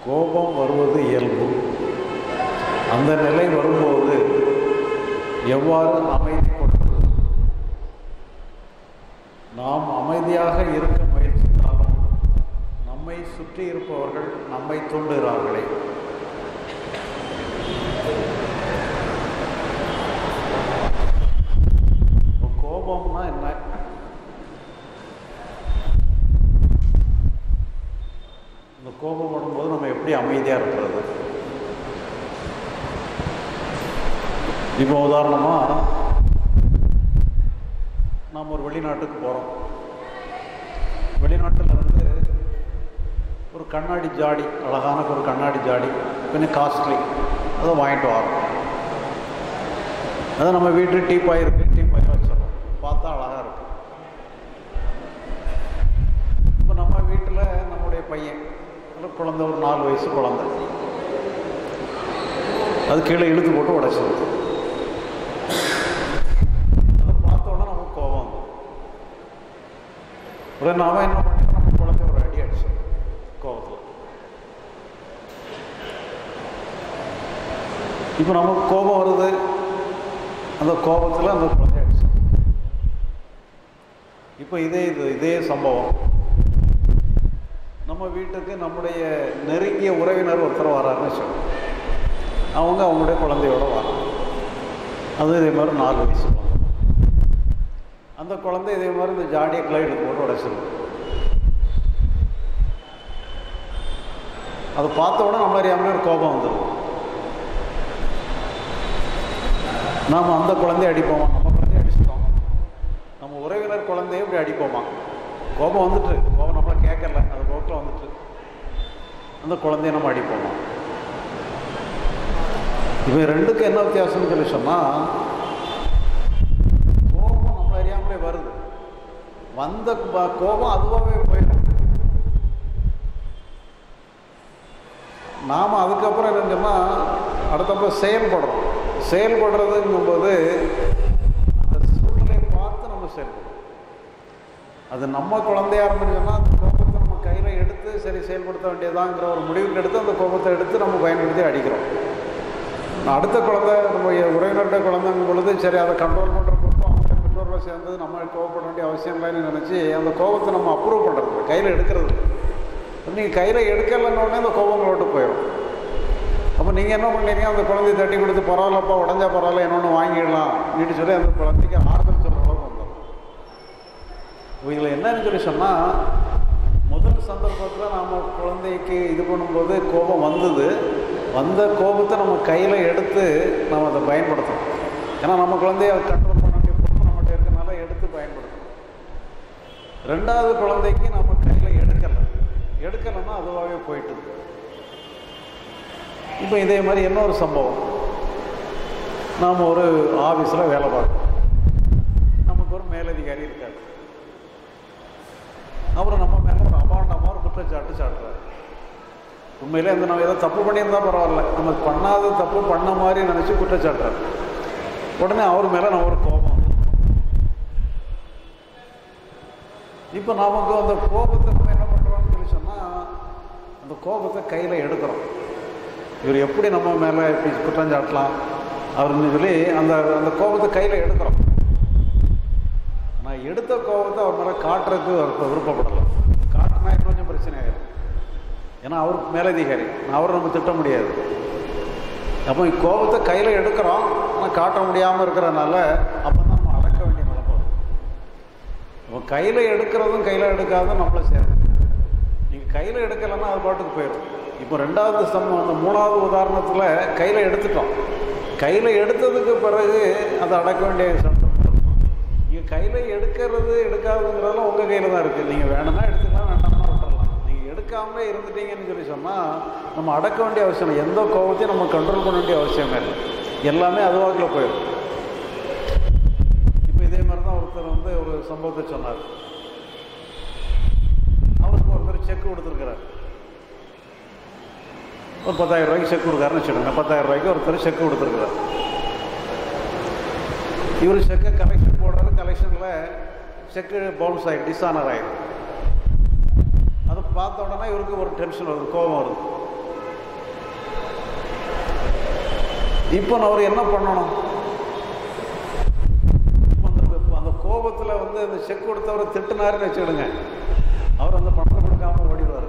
கோபம் வருவது இயல்பு அந்த நிலை வரும்போது எவ்வாறு அமைதி கொள்வது நாம் அமைதியாக இருக்க முயற்சித்தாலும் நம்மை சுற்றி இருப்பவர்கள் நம்மை தூண்டுகிறார்களே இப்போ கோபம்னா என்ன இந்த கோபம் வரும்போது நம்ம எப்படி அமைதியாக இருக்கிறது இப்போ உதாரணமாக நாம் ஒரு வெளிநாட்டுக்கு போகிறோம் வெளிநாட்டில் இருந்து ஒரு கண்ணாடி ஜாடி அழகான ஒரு கண்ணாடி ஜாடி கொஞ்சம் காஸ்ட்லி அதை வாங்கிட்டு வரோம் அதை நம்ம வீட்டு டீப்பாய் இருக்கு டீப்பாய் வச்சிடறோம் பார்த்தா அழகாக இருக்கு இப்போ நம்ம வீட்டில் நம்முடைய பையன் இல்லை குழந்தை ஒரு நாலு வயசு குழந்தை அது கீழே இழுத்து போட்டு உடைச்சிருது அதை பார்த்த உடனே நமக்கு கோபம் வந்துடும் உடனே நாம என்ன பண்ணிட்டோம் நம்ம குழந்தை ஒரு அடி அடிச்சோம் கோபத்தில் இப்போ நமக்கு கோபம் வருது அந்த கோபத்தில் அந்த குழந்தை அடிச்சோம் இப்போ இதே இது இதே சம்பவம் நம்ம வீட்டுக்கு நம்முடைய நெருங்கிய உறவினர் ஒருத்தர் வராருன்னு வச்சுக்கோங்க அவங்க அவங்களுடைய குழந்தையோட வராங்க அது இதே மாதிரி நாலு வயசு குழந்தை அந்த குழந்தை இதே மாதிரி இந்த ஜாடியை கிளைடு போட்டு உடைச்சிருக்கு அதை பார்த்த உடனே நம்ம அறியாமலே ஒரு கோபம் வந்துடும் நாம் அந்த குழந்தைய அடிப்போமா நம்ம குழந்தைய அடிச்சிட்டோம் நம்ம உறவினர் குழந்தைய இப்படி அடிப்போமா கோபம் வந்துட்டு கோபம் நம்மளை கேட்கல அது கோபத்தில் வந்துட்டு அந்த குழந்தைய நம்ம அடிப்போமா இவன் ரெண்டுக்கும் என்ன வித்தியாசம்னு சொல்லி சொன்னால் கோபம் நம்மளை அறியாமலே வருது வந்த ப- கோபம் அதுவாகவே போயிடும் நாம் அதுக்கப்புறம் என்னன்னு சொன்னால் அடுத்தப்ப செயல்படுறோம் செயல்படுறதுங்கும்போது அந்த சூழ்நிலையை பார்த்து நம்ம செயல்படுறோம் அது நம்ம குழந்தையா இருந்துன்னு சொன்னால் அந்த கோபத்தை நம்ம கையில் எடுத்து சரி செயல்படுத்த வேண்டியதாங்கிற ஒரு முடிவுக்கு எடுத்து அந்த கோபத்தை எடுத்து நம்ம பயன்படுத்தி அடிக்கிறோம் நான் அடுத்த குழந்தை நம்ம உறவினர்கிட்ட குழந்தைங்கும் பொழுது சரி அதை கண்ட்ரோல் பண்ணுற பொறுப்பு அவங்க பெற்றோர்களை சேர்ந்தது நம்ம கோவப்பட வேண்டிய அவசியம் இல்லைன்னு நினச்சி அந்த கோபத்தை நம்ம அப்ரூவ் பண்ணுறது கையில் எடுக்கிறது இல்லை. அப்ப நீங்கள் கையில் எடுக்கலைன்னு உடனே அந்த கோபம் விட்டு போயிடும் அப்போ நீங்கள் என்ன பண்ணீங்க அந்த குழந்தைய தட்டி கொடுத்து பரவாயில்லப்பா உடஞ்சா பரவாயில்ல என்ன ஒன்று வாங்கிடலாம் அப்படின்னு சொல்லி அந்த குழந்தைக்கு ஆறுதல் சொல்கிற அளவுக்கு வந்துடும் இதில் என்னன்னு சொல்லி சொன்னால் முதல் சந்தர்ப்பத்தில் நாம் குழந்தைக்கு இது பண்ணும்போது கோபம் வந்தது வந்த கோபத்தை நம்ம கையில் எடுத்து நம்ம அதை பயன்படுத்தணும் ஏன்னா நம்ம குழந்தைய கண்ட்ரோல் பண்ண வேண்டிய பொறுப்பு நம்மகிட்ட இருக்கனால எடுத்து பயன்படுத்தணும் ரெண்டாவது குழந்தைக்கு நம்ம கையில் எடுக்கலை எடுக்கலைன்னா அதுவாகவே போயிட்டு இப்போ இதே மாதிரி இன்னொரு சம்பவம் நாம் ஒரு ஆஃபீஸில் வேலை பார்க்குறோம் நமக்கு ஒரு மேலதிகாரி இருக்காரு அப்புறம் நம்ம மேலே ஒரு அபாண்டமாக ஒரு குற்றச்சாட்டு சாட்டுறாரு உண்மையிலே அந்த நம்ம ஏதோ தப்பு பண்ணியிருந்தா பரவாயில்ல நம்ம பண்ணாத தப்பு பண்ண மாதிரி நினச்சி குற்றச்சாட்டுறாரு உடனே அவர் மேலே நம்ம ஒரு கோபம் வந்துடும். இப்போ நமக்கு அந்த கோபத்தை நம்ம என்ன பண்ணுறோம்னு சொல்லி சொன்னால் அந்த கோபத்தை கையில் எடுக்கிறோம் இவர் எப்படி நம்ம மேலே இப்படி குற்றம் சாட்டலாம் அவர்னு சொல்லி அந்த அந்த கோபத்தை கையில் எடுக்கிறோம் ஆனால் எடுத்த கோபத்தை அவர் மேலே காட்டுறதுக்கு அவர் விருப்பப்படலை காட்டினா இன்னும் கொஞ்சம் பிரச்சனை ஆயிடும் ஏன்னா அவர் மேலதிகாரி அவரை நம்ம திட்ட முடியாது அப்போ கோபத்தை கையில் எடுக்கிறோம் ஆனால் காட்ட முடியாமல் இருக்கிறனால அப்போ தான் நம்ம அடக்க வேண்டிய நிலைமை வரும் அப்போ கையில் எடுக்கிறதும் கையில் எடுக்காதும் நம்மளை சேரும் நீங்கள் கையில் எடுக்கலைன்னா அது பாட்டுக்கு போயிடும் இப்போ ரெண்டாவது சம்பவம் அந்த மூணாவது உதாரணத்தில் கையில் எடுத்துட்டோம் கையில் எடுத்ததுக்கு பிறகு அதை அடக்க வேண்டிய சந்தர்ப்பம் நீங்கள் கையில் எடுக்கிறது எடுக்காதுங்கிறதெல்லாம் உங்கள் கையில் தான் இருக்குது நீங்கள் வேணும்னா எடுத்துக்கலாம் வேண்டாம்னா விட்டுறலாம் நீங்கள் எடுக்காமலே இருந்துட்டீங்கன்னு சொல்லி சொன்னால் நம்ம அடக்க வேண்டிய அவசியம் இல்லை எந்த கோபத்தையும் நம்ம கண்ட்ரோல் பண்ண வேண்டிய அவசியமே இல்லை எல்லாமே அதுவாக்கில் போயிடும் இப்போ இதே மாதிரி தான் ஒருத்தர் வந்து ஒரு சம்பவத்தை சொன்னார் அவருக்கு ஒருத்தர் செக் கொடுத்துருக்கிறார் ஒரு பத்தாயிரம் ரூபாய்க்கு செக் கொடுக்காருன்னு வச்சுக்கோங்க பத்தாயிரம் ரூபாய்க்கு ஒருத்தர் செக் கொடுத்துருக்குறார் இவர் செக்கை கலெக்ஷன் போடுறாரு கலெக்ஷனில் செக்கு பவுன்ஸ் ஆகி டிஸானர் ஆகிடும் அதை பார்த்த உடனே இவருக்கு ஒரு டென்ஷன் வருது கோபம் வருது இப்போ நான் அவர் என்ன பண்ணணும் இப்போ அந்த அந்த கோபத்தில் வந்து அந்த செக் கொடுத்தவரை திட்டுனாருன்னு வச்சுக்கிடுங்க அவர் அந்த பணத்தை கொடுக்காம ஓடிடுவார்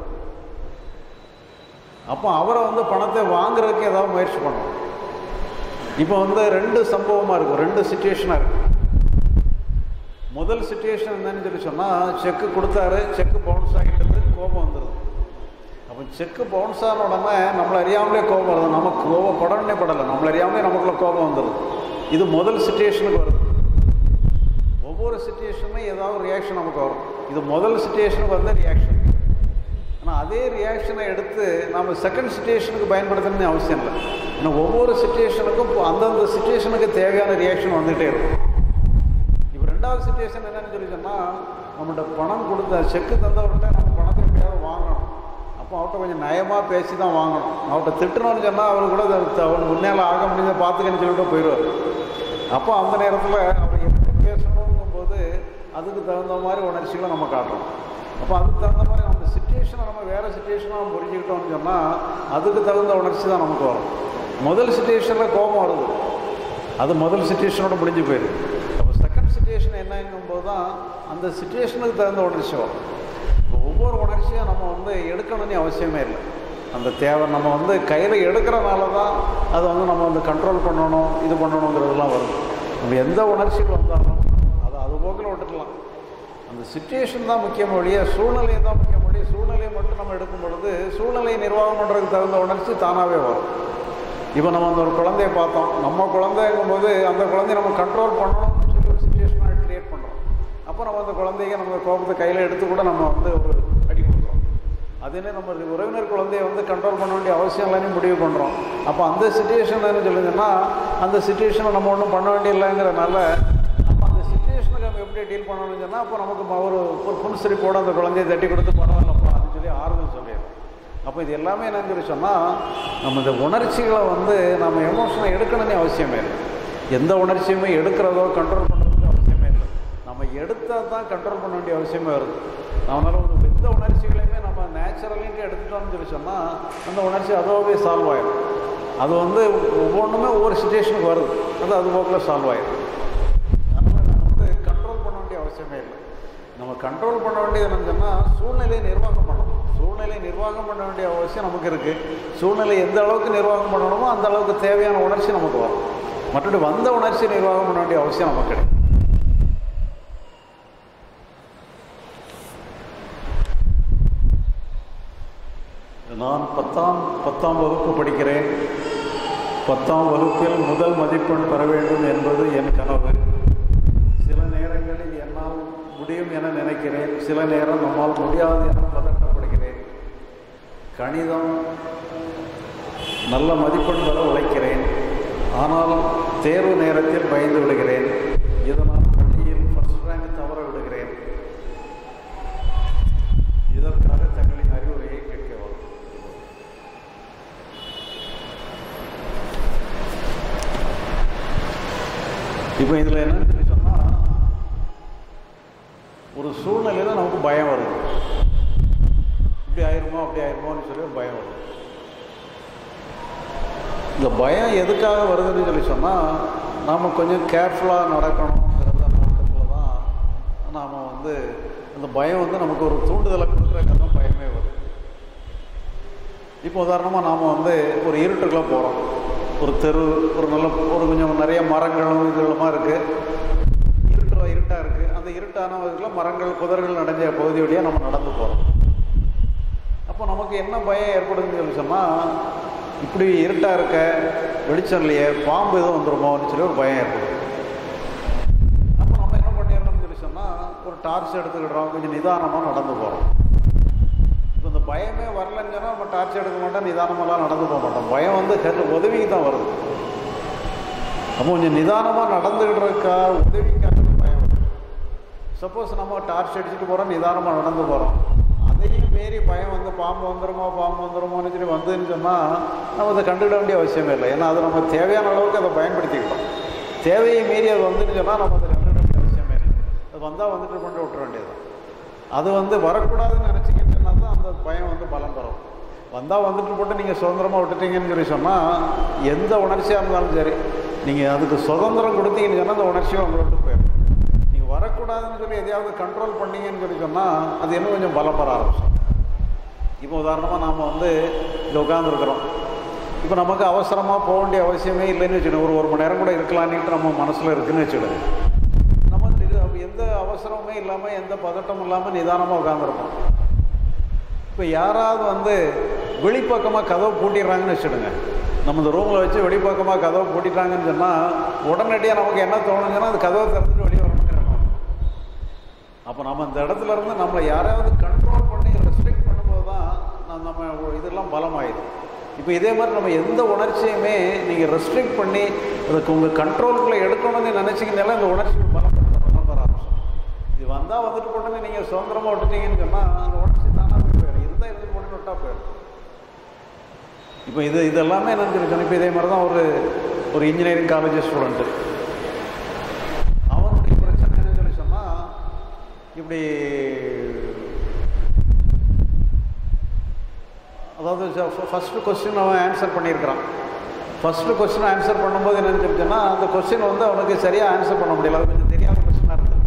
அப்போ அவரை வந்து பணத்தை வாங்குறதுக்கு ஏதாவது முயற்சி பண்ணணும் இப்போ வந்து ரெண்டு சம்பவமாக இருக்கும் ரெண்டு சுச்சுவேஷனாக இருக்கு முதல் சுச்சுவேஷன் என்னன்னு சொல்லி சொன்னால் செக்கு கொடுத்தாரு செக்கு பவுன்ஸ் ஆகிட்டது கோபம் வந்துடுது அப்போ செக்கு பவுன்ஸ் ஆன உடனே நம்மளை அறியாமலே கோபம் வருது நமக்கு கோபம் படனே படலை நம்மளை அறியாமலே நமக்குள்ள கோபம் வந்துடுது இது முதல் சுச்சுவேஷனுக்கு வருது ஒவ்வொரு சுச்சுவேஷனும் ஏதாவது ஒரு ரியாக்ஷன் நமக்கு வரும் இது முதல் சுச்சுவேஷனுக்கு வந்த ரியாக்ஷன் ஆனால் அதே ரியாக்ஷனை எடுத்து நம்ம செகண்ட் சுச்சுவேஷனுக்கு பயன்படுத்தணும்னு அவசியம் இல்லை ஏன்னா ஒவ்வொரு சுச்சுவேஷனுக்கும் அந்தந்த சுச்சுவேஷனுக்கு தேவையான ரியாக்ஷன் வந்துகிட்டே இருக்கும் இப்போ ரெண்டாவது சுச்சுவேஷன் என்னன்னு சொல்லி சொன்னால் நம்மகிட்ட பணம் கொடுத்த செக்கு தந்தவர்கிட்ட நம்ம பணத்தை எப்படியாவது வாங்கணும் அப்போ அவர்கிட்ட கொஞ்சம் நயமாக பேசி தான் வாங்கணும் அவர்கிட்ட திட்டணும்னு சொன்னால் அவர் கூட அவர் முன்னேல ஆக முடிஞ்ச பார்த்துக்கன்னு சொல்லிட்டு போயிடுவார் அப்போ அந்த நேரத்தில் அவர் எப்படி பேசணுங்கும் போது அதுக்கு தகுந்த மாதிரி உணர்ச்சிகளை நம்ம காட்டுறோம் அப்போ அதுக்கு தகுந்த மாதிரி அந்த சுச்சுவேஷனை நம்ம வேறு சுச்சுவேஷனாக நம்ம புரிஞ்சுக்கிட்டோம்னு சொன்னால் அதுக்கு தகுந்த உணர்ச்சி தான் நமக்கு வரும் முதல் சுச்சுவேஷனில் கோபம் வருது அது முதல் சுச்சுவேஷனோட முடிஞ்சு போயிடுது அப்போ செகண்ட் சுச்சுவேஷன் என்னங்கும் போது தான் அந்த சுச்சுவேஷனுக்கு தகுந்த உணர்ச்சி வரும் இப்போ ஒவ்வொரு உணர்ச்சியும் நம்ம வந்து எடுக்கணும்னு அவசியமே இல்லை அந்த தேவை நம்ம வந்து கையில் எடுக்கிறனால தான் அதை வந்து நம்ம வந்து கண்ட்ரோல் பண்ணணும் இது பண்ணணுங்கிறதுலாம் வரும் நம்ம எந்த உணர்ச்சிகள் வந்தாலும் அதை அது போக்கில் விட்டுக்கலாம் அந்த சுச்சுவேஷன் தான் முக்கியம் ஒழிய சூழ்நிலை தான் முக்கியம் ஒழிய சூழ்நிலையை மட்டும் நம்ம எடுக்கும் பொழுது சூழ்நிலையை நிர்வாகம் பண்ணுறதுக்கு தகுந்த உணர்ச்சி தானாகவே வரும் இப்போ நம்ம அந்த ஒரு குழந்தைய பார்த்தோம் நம்ம குழந்தைங்கும் போது அந்த குழந்தைய நம்ம கண்ட்ரோல் பண்ணணும்னு சொல்லி ஒரு சுச்சுவேஷனாக க்ரியேட் பண்ணுறோம் அப்போ நம்ம அந்த குழந்தைங்க நம்ம கோபத்தை கையில் எடுத்து கூட நம்ம வந்து ஒரு அடி கொடுக்குறோம் அதுன்னு நம்ம உறவினர் குழந்தைய வந்து கண்ட்ரோல் பண்ண வேண்டிய அவசியம் இல்லைன்னு முடிவு பண்ணுறோம் அப்போ அந்த சுச்சுவேஷன் என்ன சொல்லுங்கன்னா அந்த சுச்சுவேஷனை நம்ம ஒன்றும் பண்ண வேண்டியதில்லைங்கிறனால நம்ம அந்த சுச்சுவேஷனுக்கு நம்ம எப்படி டீல் பண்ணணும்னு சொன்னால் அப்போ நமக்கு ஒரு ஒரு புன்சிரிப்போடு அந்த குழந்தைய தட்டி கொடுத்து பரவாயில்லப்பா அப்படின்னு சொல்லி ஆறுதல் சொல்லிடுறோம் அப்போ இது எல்லாமே என்னன்னு சொல்லி சொன்னால் நம்ம இந்த உணர்ச்சிகளை வந்து நம்ம எமோஷனை எடுக்கணும்னு அவசியமே இல்லை எந்த உணர்ச்சியுமே எடுக்கிறதோ கண்ட்ரோல் பண்ணுறதுக்கு அவசியமே இல்லை நம்ம எடுத்தால் தான் கண்ட்ரோல் பண்ண வேண்டிய அவசியமே வருது நம்மளால ஒரு எந்த உணர்ச்சிகளையுமே நம்ம நேச்சுரலிட்டு எடுத்துட்டோம்னு சொல்லி சொன்னால் அந்த உணர்ச்சி அதோவே சால்வ் ஆயிடும் அது வந்து ஒவ்வொன்றுமே ஒவ்வொரு சுச்சுவேஷனுக்கு வருது அது அது போக்கில் சால்வ் ஆயிடும் அதனால் நம்ம வந்து கண்ட்ரோல் பண்ண வேண்டிய அவசியமே இல்லை நம்ம கண்ட்ரோல் பண்ண வேண்டியது என்னன்னு சொன்னால் சூழ்நிலையை நிர்வாகம் பண்ணணும் சூழ்நிலை நிர்வாகம் பண்ண வேண்டிய அவசியம் நமக்கு இருக்குது சூழ்நிலை எந்த அளவுக்கு நிர்வாகம் பண்ணணுமோ அந்த அளவுக்கு தேவையான உணர்ச்சி நமக்கு வரும் மற்றபடி வந்த உணர்ச்சி நிர்வாகம் பண்ண வேண்டிய அவசியம் நமக்கு கிடையாது நான் பத்தாம் பத்தாம் வகுப்பு படிக்கிறேன் பத்தாம் வகுப்பில் முதல் மதிப்பெண் பெற வேண்டும் என்பது என் கனவு சில நேரங்களில் என்னால் முடியும் என நினைக்கிறேன் சில நேரம் நம்மால் முடியாது என பதட்டப்படுகிறேன் கணிதம் நல்ல மதிப்பெண் பெற உழைக்கிறேன் ஆனால் தேர்வு நேரத்தில் பயந்து விடுகிறேன் இதனால் பள்ளியில் ஃபர்ஸ்ட் ரேங்க் தவற விடுகிறேன் இதற்காக தங்களின் அறிவுரையை கேட்கவும் இப்போ இதில் என்னன்னு சொல்லி சொன்னால் ஒரு சூழ்நிலையில் நமக்கு பயம் வருது இப்படி ஆயிருமோ அப்படி ஆயிருமோன்னு சொல்லி ஒரு பயம் வருது இந்த பயம் எதுக்காக வருதுன்னு சொல்லி சொன்னால் நாம் கொஞ்சம் கேர்ஃபுல்லாக நடக்கணுங்கிறத நோக்கத்தில் தான் நாம் வந்து அந்த பயம் வந்து நமக்கு ஒரு தூண்டுதலை கொடுக்குறக்காக தான் பயமே வருது இப்போ உதாரணமாக நாம் வந்து ஒரு இருட்டுக்குள்ளே போகிறோம் ஒரு தெரு ஒரு நல்ல ஒரு கொஞ்சம் நிறைய மரங்களும் இதுகளுமா இருக்குது இருட்டு இருட்டாக இருக்குது அந்த இருட்டான இதுக்குள்ள மரங்கள் புதர்கள் நடைஞ்ச பகுதி வழியாக நம்ம நடந்து போகிறோம் அப்போ நமக்கு என்ன பயம் ஏற்படுதுன்னு சொல்லி சொன்னால் இப்படி இருட்டாக இருக்க வெளிச்சம் இல்லையே பாம்பு எதுவும் வந்துருமோன்னு சொல்லி ஒரு பயம் ஏற்படும் அப்போ நம்ம என்ன பண்ணிடுறோம்னு சொல்லி சொன்னால் ஒரு டார்ச் எடுத்துக்கிடுறோம் கொஞ்சம் நிதானமாக நடந்து போகிறோம் இப்போ இந்த பயமே வரலன்னு சொன்னால் நம்ம டார்ச் எடுக்க மாட்டோம் நிதானமெல்லாம் நடந்து போக மாட்டோம் பயம் வந்து ஹெல்ப் உதவிக்கு தான் வருது அப்போ கொஞ்சம் நிதானமாக நடந்துக்கிட்டுருக்கா உதவிக்காக பயம் சப்போஸ் நம்ம டார்ச் அடிச்சுட்டு போகிறோம் நிதானமாக நடந்து போகிறோம் அதையும் மீறி பயம் வந்து பாம்பு வந்துருமோ பாம்பு வந்துருமோன்னு சொல்லி வந்ததுன்னு சொன்னால் நம்ம அதை கண்டுக்கிட வேண்டிய அவசியமே இல்லை ஏன்னா அது நம்ம தேவையான அளவுக்கு அதை பயன்படுத்திக்கிட்டோம் தேவையை மீறி அது வந்துன்னு சொன்னால் நம்ம அதை கண்டுக்கிட வேண்டிய அவசியமே இல்லை அது வந்தால் வந்துட்டு கொண்டு விட்டுற வேண்டியது அது வந்து வரக்கூடாதுன்னு நினச்சிக்கிட்டு சொன்னால் தான் அந்த பயம் வந்து பலம் பெறும் வந்தால் வந்துட்டு போட்டு நீங்கள் சுதந்திரமாக விட்டுட்டீங்கன்னு சொல்லி சொன்னால் எந்த உணர்ச்சியாக இருந்தாலும் சரி நீங்கள் அதுக்கு சுதந்திரம் கொடுத்தீங்கன்னு சொன்னால் அந்த உணர்ச்சியும் உங்களை விட்டு போயிடும் நீங்கள் வரக்கூடாதுன்னு சொல்லி எதையாவது கண்ட்ரோல் பண்ணீங்கன்னு சொல்லி சொன்னால் அது இன்னும் கொஞ்சம் பலம் பெற ஆரம்பிச்சிடும் இப்போ உதாரணமாக நாம் வந்து இங்கே உட்காந்துருக்குறோம் இப்போ நமக்கு அவசரமாக போக வேண்டிய அவசியமே இல்லைன்னு வச்சுக்கணும் ஒரு ஒரு மணி நேரம் கூட இருக்கலான்ட்டு நம்ம மனசில் இருக்குன்னு வச்சுக்கிடுங்க நம்ம இது எந்த அவசரமுமே இல்லாமல் எந்த பதட்டமும் இல்லாமல் நிதானமாக உட்காந்துருப்போம் இப்போ யாராவது வந்து வெளிப்பக்கமாக கதவை பூட்டிடுறாங்கன்னு வச்சுடுங்க நம்ம இந்த ரூமில் வச்சு வெளிப்பக்கமாக கதவை பூட்டிட்டாங்கன்னு சொன்னால் உடனடியாக நமக்கு என்ன தோணுச்சுன்னா அந்த கதவை திறந்துட்டு வெளியே வரணுங்கிற எண்ணம். அப்போ நம்ம இந்த இடத்துல இருந்து நம்மளை யாராவது கண்ட்ரோல் பண்ணி ரெஸ்ட்ரிக்ட் பண்ணும்போது தான் நம்ம நம்ம இதெல்லாம் பலமாயிடும் இப்போ இதே மாதிரி நம்ம எந்த உணர்ச்சியுமே நீங்கள் ரெஸ்ட்ரிக்ட் பண்ணி அதுக்கு உங்கள் கண்ட்ரோலுக்குள்ளே எடுக்கணும்னு நினச்சிங்கனால இந்த உணர்ச்சி பலம் பெற பலம் பெற ஆரம்பிச்சிடும் இது வந்தால் வந்துட்டு போட்டோன்னே நீங்கள் சுதந்திரமாக விட்டுட்டீங்கன்னு சொன்னால் அந்த உணர்ச்சி தானாக போய் போயிடும் இருந்தால் இருந்து போட்டு விட்டா போயிடும் இப்போ இது இது எல்லாமே என்னன்னு சொல்லி சொன்னா, இப்போ இதே மாதிரி தான் ஒரு ஒரு இன்ஜினியரிங் காலேஜ் ஸ்டூடெண்ட்டு அவனுடைய பிரச்சனை என்னன்னு சொல்லி சொன்னால் இப்படி அதாவது ஃபஸ்ட்டு கொஸ்டின் அவன் ஆன்சர் பண்ணியிருக்கிறான் ஃபஸ்ட்டு கொஸ்டின் ஆன்சர் பண்ணும்போது என்னன்னு சொல்லி சொன்னால் அந்த கொஸ்டின் வந்து அவனுக்கு சரியாக ஆன்சர் பண்ண முடியல அது கொஞ்சம் தெரியாத கொஸ்டினாக இருந்தது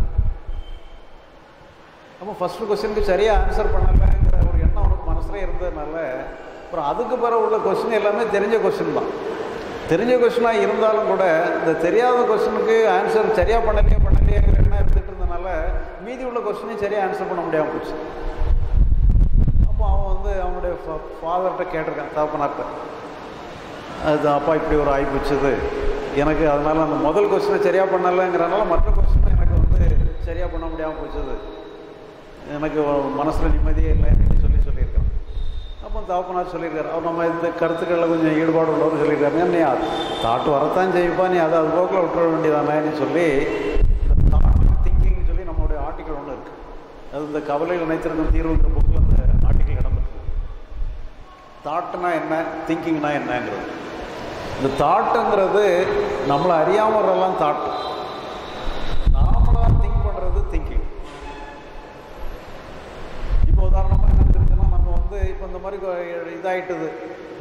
அப்போ ஃபஸ்ட்டு கொஸ்டினுக்கு சரியாக ஆன்சர் பண்ணலைங்கிற ஒரு எண்ணம் அவனுக்கு மனசில் இருந்ததுனால அப்புறம் அதுக்கு பிறகு உள்ள கொஸ்டின் எல்லாமே தெரிஞ்ச கொஸ்டின் தான் தெரிஞ்ச கொஸ்டினாக இருந்தாலும் கூட இந்த தெரியாத கொஸ்டினுக்கு ஆன்சர் சரியாக பண்ணலையே பண்ணலையேங்கிற எண்ணம் இருந்துட்டு இருந்தனால மீதி உள்ள கொஸ்டினையும் சரியாக ஆன்சர் பண்ண முடியாமல் போச்சு அப்போ அவன் வந்து அவனுடைய ஃபாதர்கிட்ட கேட்டிருக்கான் தகப்பனார்கிட்ட அது அப்பா இப்படி ஒரு ஆகி போச்சுது எனக்கு அதனால் அந்த முதல் கொஸ்டினை சரியாக பண்ணலைங்கிறனால மற்ற கொஸ்டினை எனக்கு வந்து சரியாக பண்ண முடியாமல் போச்சுது எனக்கு மனசில் நிம்மதியே இல்லைன்னு சொல்லி சொல்லியிருக்கான் அப்போ தகப்பனார் சொல்லியிருக்காரு அவர் நம்ம இந்த கருத்துக்களில் கொஞ்சம் ஈடுபாடு உள்ளவர் சொல்லியிருக்காருங்க நீ தாட்டு வரத்தான் செய்ப்பா நீ அதை அது போக்கில் விட்டுற வேண்டியதானேன்னு சொல்லி இந்த தாட் திங்கிங் சொல்லி நம்மளுடைய ஆர்டிக்கல் ஒன்று இருக்குது அது இந்த கவலைகள் அனைத்திற்கும் தீர்வுங்கிற புக்கில் அந்த ஆர்டிக்கல் இடம்பெற்று தாட்டுனா என்ன திங்கிங்னா என்னங்கிறது இந்த தாட்டுங்கிறது நம்மளை அறியாமல் வரலாம் தாட்டு நாமளாக திங்க் பண்ணுறது திங்கிங் இப்போ உதாரணமாக என்ன இருக்குன்னா நம்ம வந்து இப்போ இந்த மாதிரி கொ- இதாயிட்டுது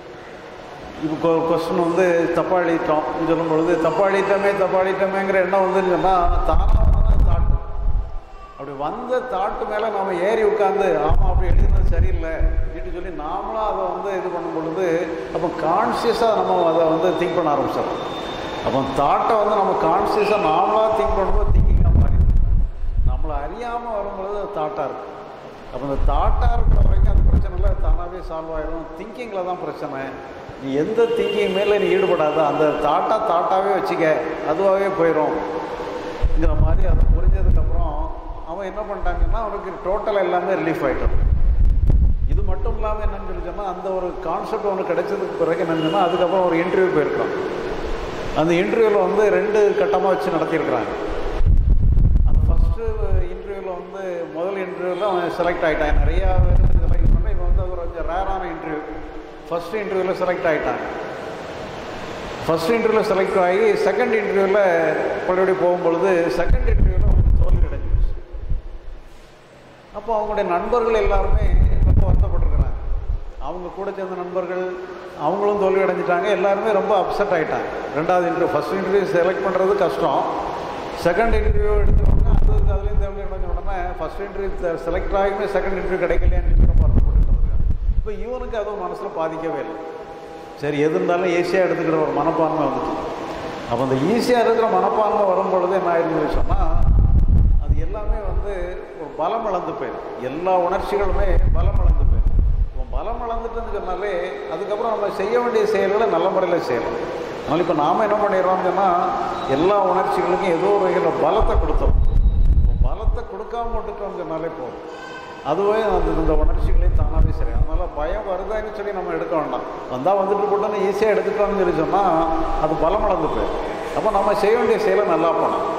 இப்போ கொஸ்டின் வந்து தப்பாக எழுதிட்டோம் சொல்லும் பொழுது தப்பாக எழுதிட்டோமே தப்பாக எழுதிட்டோமேங்கிற எண்ணம் வந்துன்னு சொன்னால் தானாக வந்து தாட்டு அப்படி வந்த தாட்டு மேலே நம்ம ஏறி உட்காந்து ஆமாம் அப்படி எழுதுனது சரியில்லை அப்படின்னு சொல்லி நாமளாக அதை வந்து இது பண்ணும் பொழுது அப்போ கான்சியஸாக நம்ம அதை வந்து திங்க் பண்ண ஆரம்பிச்சிடும் அப்போ தாட்டை வந்து நம்ம கான்சியஸாக நாமளாக திங்க் பண்ணும்போது திங்கிங்காக மாறிடும் நம்மளை அறியாமல் வரும்பொழுது அது தாட்டாக இருக்கும் அப்போ இந்த தாட்டாக இருக்கிற வரைக்கும் அது பிரச்சனை இல்லை அது தானாகவே சால்வ் ஆகிடும் திங்கிங்கில் தான் பிரச்சனை நீ எந்த திங்கிங் மேலே நீ ஈடுபடாத அந்த தாட்டாக தாட்டாகவே வச்சுக்க அதுவாகவே போயிடும்ங்கிற மாதிரி அதை புரிஞ்சதுக்கப்புறம் அவன் என்ன பண்ணிட்டாங்கன்னா அவனுக்கு டோட்டலாக எல்லாமே ரிலீஃப் ஆகிட்டான் இது மட்டும் இல்லாமல் என்னன்னு சொல்லி சொன்னால் அந்த ஒரு கான்செப்ட் அவனுக்கு கிடைச்சதுக்கு பிறகு என்னன்னு சொன்னா, அதுக்கப்புறம் ஒரு இன்டர்வியூ போயிருக்கான் அந்த இன்டர்வியூவில் வந்து ரெண்டு கட்டமாக வச்சு நடத்தியிருக்கிறாங்க அந்த ஃபஸ்ட்டு இன்டர்வியூவில் வந்து முதல் இன்டர்வியூவில் அவன் செலக்ட் ஆகிட்டான் நிறையா செலக்ட் பண்ண இவன் வந்து அது கொஞ்சம் ரேரான இன்டர்வியூ ஃபஸ்ட் இன்டர்வியூவில் செலக்ட் ஆகிட்டான் ஃபஸ்ட் இன்டர்வியூவில் செலக்ட் ஆகி செகண்ட் இன்டர்வியூவில் பழையபடி போகும்பொழுது செகண்ட் இன்டர்வியூவில் வந்து தோல்வி அடைஞ்சிருச்சு அப்போ அவங்களுடைய நண்பர்கள் எல்லாருமே ரொம்ப வருத்தப்பட்டிருக்கிறாங்க அவங்க கூட சேர்ந்த நண்பர்கள் அவங்களும் தோல்வி அடைஞ்சிட்டாங்க எல்லாருமே ரொம்ப அப்செட் ஆகிட்டாங்க ரெண்டாவது இன்டர்வியூ ஃபஸ்ட் இன்டர்வியூ செலக்ட் பண்ணுறது கஷ்டம் செகண்ட் இன்டர்வியூ எடுத்தவங்க அது அதுலேயும் தோல்வி அடைஞ்ச உடனே ஃபஸ்ட் இன்டர்வியூ செலக்ட் ஆகியுமே செகண்ட் இன்டர்வியூ கிடைக்கலையான்னு சொல்லி ரொம்ப வருத்தப்பட்டு இருக்காங்க இப்போ இவனுக்கு அதுவும் மனசில் பாதிக்கவே இல்லை சரி எது இருந்தாலும் ஈஸியாக எடுத்துக்கிற ஒரு மனப்பான்மை வந்துட்டு அப்போ அந்த ஈஸியாக இருக்கிற மனப்பான்மை வரும் பொழுது என்ன ஆயிருந்தது சொன்னால் அது எல்லாமே வந்து ஒரு பலம் இழந்து போயிடும் எல்லா உணர்ச்சிகளுமே பலம் இழந்து போயிடும் இப்போ பலம் இழந்துட்டுன்னு சொன்னாலே அதுக்கப்புறம் நம்ம செய்ய வேண்டிய செயல்களை நல்ல முறையில் செய்யலாம் அதனால் இப்போ நாம் என்ன பண்ணிடுறோம்னு சொன்னால் எல்லா உணர்ச்சிகளுக்கும் ஏதோ ஒரு வகையில் பலத்தை கொடுத்தோம் இப்போ பலத்தை கொடுக்காம விட்டுட்டோம்னு சொன்னாலே போதும் அதுவே அந்த இந்த உணர்ச்சிகளே தானாகவே சரி அதனால் பயம் வருதான்னு சொல்லி நம்ம எடுக்க வேண்டாம் வந்தால் வந்துட்டு போட்டோன்னு ஈஸியாக எடுத்துட்டோம்னு சொல்லி சொன்னால் அது பலம் இழந்து போயிடும் அப்போ நம்ம செய்ய வேண்டிய செயலை நல்லா பண்ணணும்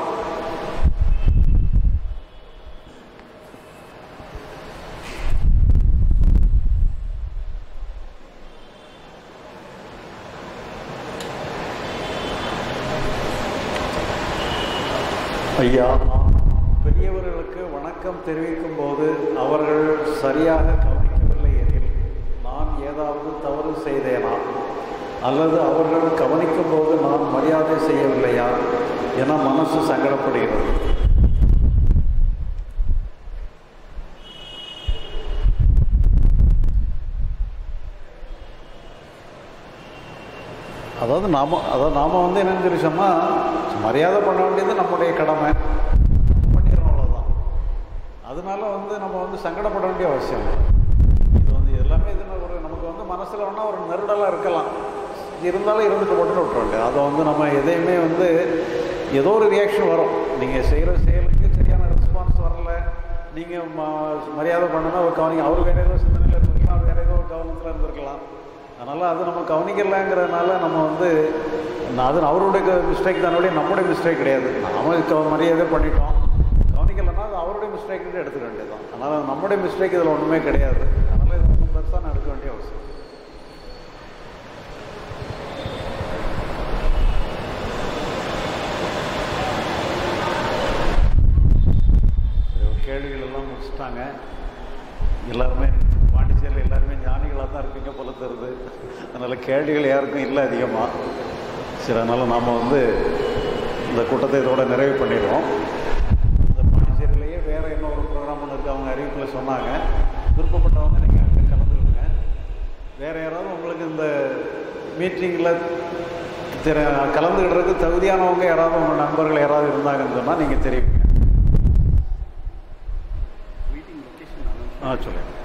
ஐயா நான் பெரியவர்களுக்கு வணக்கம் தெரிவிக்கும் போது அவர்கள் சரியாக கவனிக்கவில்லை எனில் நான் ஏதாவது ஏதாவது தவறு செய்தேனா அல்லது அவர்கள் கவனிக்கும் போது நான் மரியாதை செய்யவில்லையா என மனசு சங்கடப்படுகிறது அதாவது நாம அதாவது நாம் வந்து என்னன்னு சொல்லி சொன்னால் மரியாதை பண்ண வேண்டியது நம்முடைய கடமை பண்ணிடுறோம் அவ்வளோதான் அதனால வந்து நம்ம வந்து சங்கடப்பட வேண்டிய அவசியம் இல்லை இது வந்து எல்லாமே இது ஒரு நமக்கு வந்து மனசில் வேணால் ஒரு நெருடலாக இருக்கலாம் இருந்தாலும் இருந்துட்டு போட்டுன்னு விட்டுற வேண்டியது அதை வந்து நம்ம எதையுமே வந்து ஏதோ ஒரு ரியாக்ஷன் வரும் நீங்கள் செய்கிற செயலுக்கு சரியான ரெஸ்பான்ஸ் வரல நீங்கள் ம மரியாதை பண்ணுனா ஒரு கவனிங்க அவர் வேறு ஏதோ சிந்தனையில் இருந்திருக்கலாம் வேறு ஏதோ கவனத்தில் இருந்திருக்கலாம் அதனால் அது நம்ம கவனிக்கலைங்கிறதுனால நம்ம வந்து நான் அது அவருடைய மிஸ்டேக் தானே நம்முடைய மிஸ்டேக் கிடையாது நாம மரியாதை பண்ணிட்டோம் கவனிக்கலைன்னா அது அவருடைய மிஸ்டேக்குன்னு எடுத்துக்க வேண்டியது தான் அதனால் நம்முடைய மிஸ்டேக் இதில் ஒன்றுமே கிடையாது அதனால் இது ஒன்றும் பெருசாக நான் எடுக்க வேண்டிய அவசியம் கேள்விகள் எல்லாம் முடிச்சுட்டாங்க எல்லாருமே பாண்டிச்சேரியில் எல்லாருமே ஞானிகளாக தான் இருப்பீங்க போல தருது அதனால் கேள்விகள் யாருக்கும் இல்லை அதிகமாக சரி அதனால் நாம் வந்து இந்த கூட்டத்தை இதோட நிறைவு பண்ணிடுவோம் இந்த பாண்டிச்சேரியிலேயே வேறு என்ன ஒரு ப்ரோக்ராம் ஒன்று இருக்குது அவங்க அறிவிப்பில் சொன்னாங்க விருப்பப்பட்டவங்க நீங்கள் அங்கே கலந்துக்கிடுங்க வேறு யாராவது உங்களுக்கு இந்த மீட்டிங்கில் திற கலந்துக்கிடுறதுக்கு தகுதியானவங்க யாராவது உங்கள் நண்பர்கள் யாராவது இருந்தாங்கன்னு சொன்னால் நீங்கள் தெரிவிங்க ஆ சொல்லுங்கள்